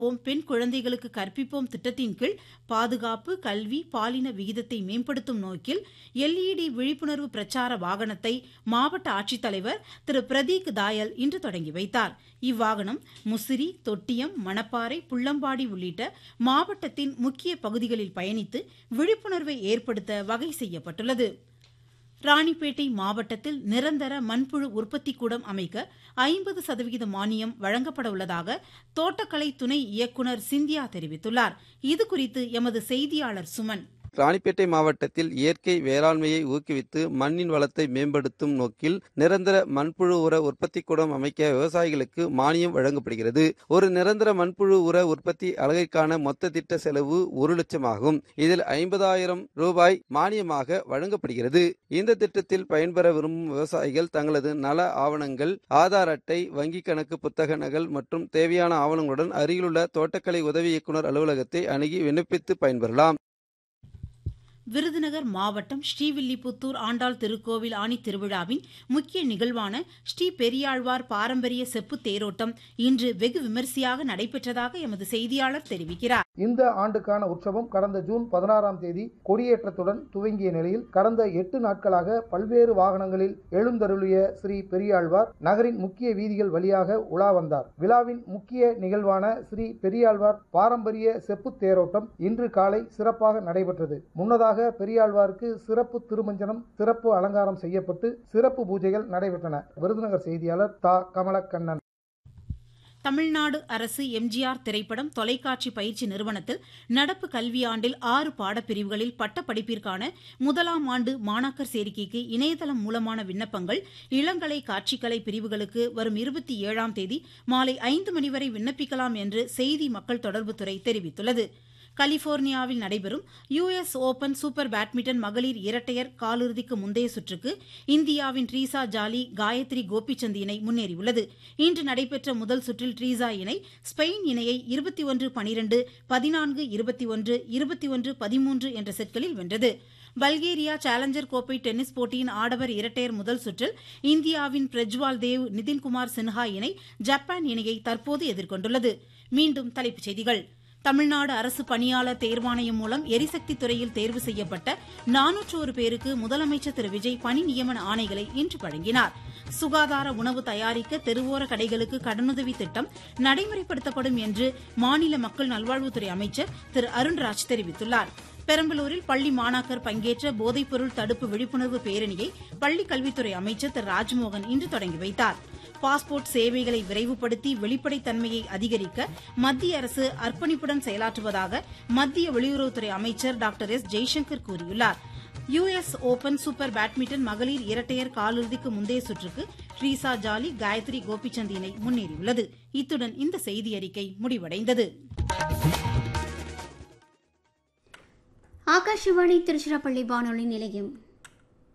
ஓம் பெண் குழந்தைகளுக்கு கற்பிப்போம் திட்டத்தின் கீழ் பாதுகாப்பு கல்வி பாலின விகிதத்தை மேம்படுத்தும் நோக்கில் எல்இடி விழிப்புணர்வு பிரச்சார வாகனத்தை மாவட்ட ஆட்சித்தலைவர் திரு பிரதீக் தாயல் இன்று தொடங்கி வைத்தார் இவ்வாகனம் முசிறி தொட்டியம் மணப்பாறை புள்ளம்பாடி உள்ளிட்ட மாவட்டத்தின் முக்கிய பகுதிகளில் பயணித்து விழிப்புணர்வை ஏற்படுத்த வகை செய்யப்பட்டுள்ளது ராணிப்பேட்டை மாவட்டத்தில் நிரந்தர மண்புழு உற்பத்தி கூடம் அமைக்க ஐம்பது சதவிகித மானியம் வழங்கப்பட உள்ளதாக தோட்டக்கலை துணை இயக்குநர் சிந்தியா தெரிவித்துள்ளார் இதுகுறித்து எமது செய்தியாளர் சுமன் ராணிப்பேட்டை மாவட்டத்தில் இயற்கை வேளாண்மையை ஊக்குவித்து மண்ணின் வளத்தை மேம்படுத்தும் நோக்கில் நிரந்தர மண்புழு உர உற்பத்தி கூடம் அமைக்க விவசாயிகளுக்கு மானியம் வழங்கப்படுகிறது ஒரு நிரந்தர மண்புழு உர உற்பத்தி அலகிற்கான மொத்த திட்ட செலவு ஒரு லட்சம் ஆகும் இதில் ஐம்பதாயிரம் ரூபாய் மானியமாக வழங்கப்படுகிறது இந்த திட்டத்தில் பயன்பெற விரும்பும் விவசாயிகள் தங்களது நல ஆவணங்கள் ஆதார் அட்டை வங்கிக் கணக்கு புத்தக நகல் மற்றும் தேவையான ஆவணங்களுடன் அருகிலுள்ள தோட்டக்கலை உதவி இயக்குநர் அலுவலகத்தை அணுகி விண்ணப்பித்து பயன்பெறலாம் விருதுநகர் மாவட்டம் ஸ்ரீவில்லிபுத்தூர் ஆண்டாள் திருக்கோவில் ஆணி திருவிழாவின் முக்கிய நிகழ்வான ஸ்ரீ பெரியாழ்வார் பாரம்பரிய செப்பு தேரோட்டம் இன்று வெகு விமரிசையாக நடைபெற்றதாக எமது செய்தியாளர் தெரிவிக்கிறார் இந்த ஆண்டுக்கான உற்சவம் கடந்த ஜூன் பதினாறாம் தேதி கொடியேற்றத்துடன் துவங்கிய நிலையில் கடந்த எட்டு நாட்களாக பல்வேறு வாகனங்களில் எழுந்தருளிய ஸ்ரீ பெரியாழ்வார் நகரின் முக்கிய வீதிகள் வழியாக உலா வந்தார் விழாவின் முக்கிய நிகழ்வான ஸ்ரீ பெரியாழ்வார் பாரம்பரிய செப்பு தேரோட்டம் இன்று காலை சிறப்பாக நடைபெற்றது முன்னதாக பெரியாழ்வாருக்கு சிறப்பு திருமஞ்சனம் சிறப்பு அலங்காரம் செய்யப்பட்டு சிறப்பு பூஜைகள் நடைபெற்றன விருதுநகர் செய்தியாளர் தா கமலக்கண்ணன் தமிழ்நாடு அரசு எம்ஜிஆர் திரைப்படம் தொலைக்காட்சி பயிற்சி நிறுவனத்தில் நடப்பு கல்வியாண்டில் ஆறு பாடப்பிரிவுகளில் பட்டப்படிப்பிற்கான முதலாம் ஆண்டு மாணாக்கர் சேர்க்கைக்கு இணையதளம் மூலமான விண்ணப்பங்கள் இளங்கலை காட்சிக்கலை பிரிவுகளுக்கு வரும் இருபத்தி ஏழாம் தேதி மாலை ஐந்து மணி வரை விண்ணப்பிக்கலாம் என்று செய்தி மக்கள் தொடர்புத்துறை தெரிவித்துள்ளது கலிபோர்னியாவில் நடைபெறும் யுஎஸ் ஓபன் சூப்பர் பேட்மிண்டன் மகளிர் இரட்டையர் காலிறுதிக்கு முந்தைய சுற்றுக்கு இந்தியாவின் ட்ரீசா ஜாலி காயத்ரி கோபிச்சந்த் இணை முன்னேறியுள்ளது இன்று நடைபெற்ற முதல் சுற்றில் ட்ரீசா இணை ஸ்பெயின் இணையை இருபத்தி ஒன்று பனிரெண்டு பதினான்கு இருபத்தி ஒன்று இருபத்தி ஒன்று பதிமூன்று என்ற செட்களில் வென்றது பல்கேரியா சேலஞ்சர் கோப்பை டென்னிஸ் போட்டியின் ஆடவர் இரட்டையர் முதல் சுற்றில் இந்தியாவின் பிரஜ்வால் தேவ் நிதின்குமார் சின்ஹா இணை ஜப்பான் இணையை தற்போது எதிர்கொண்டுள்ளது மீண்டும் தலைப்புச் செய்திகள் தமிழ்நாடு அரசு பணியாளர் தேர்வாணையம் மூலம் எரிசக்தி துறையில் தேர்வு செய்யப்பட்ட நானூற்றோரு பேருக்கு முதலமைச்சர் திரு விஜய் பணி நியமன ஆணைகளை இன்று வழங்கினார் சுகாதார உணவு தயாரிக்க தெருவோர கடைகளுக்கு கடனுதவி திட்டம் நடைமுறைப்படுத்தப்படும் என்று மாநில மக்கள் நல்வாழ்வுத்துறை அமைச்சர் திரு அருண்ராஜ் தெரிவித்துள்ளார் பெரம்பலூரில் பள்ளி மாணாக்கர் பங்கேற்ற போதைப்பொருள் தடுப்பு விழிப்புணர்வு பேரணியை பள்ளிக் கல்வித்துறை அமைச்சர் திரு ராஜ்மோகன் இன்று தொடங்கி வைத்தார் பாஸ்போர்ட் சேவைகளை விரைவுபடுத்தி வெளிப்படைத்தன்மையை அதிகரிக்க மத்திய அரசு அர்ப்பணிப்புடன் செயலாற்றுவதாக மத்திய வெளியுறவுத்துறை அமைச்சர் டாக்டர் எஸ் ஜெய்சங்கர் கூறியுள்ளார் யுஎஸ் ஓபன் சூப்பர் பேட்மிண்டன் மகளிர் இரட்டையர் காலிறுதிக்கு முந்தைய சுற்றுக்கு ட்ரீசா ஜாலி காயத்ரி கோபிச்சந்த் இணை முன்னேறியுள்ளது இத்துடன் இந்த செய்தியறிக்கை முடிவடைந்தது ஆகாஷவாணி திருச்சிராப்பள்ளி வானொலி நிலையம்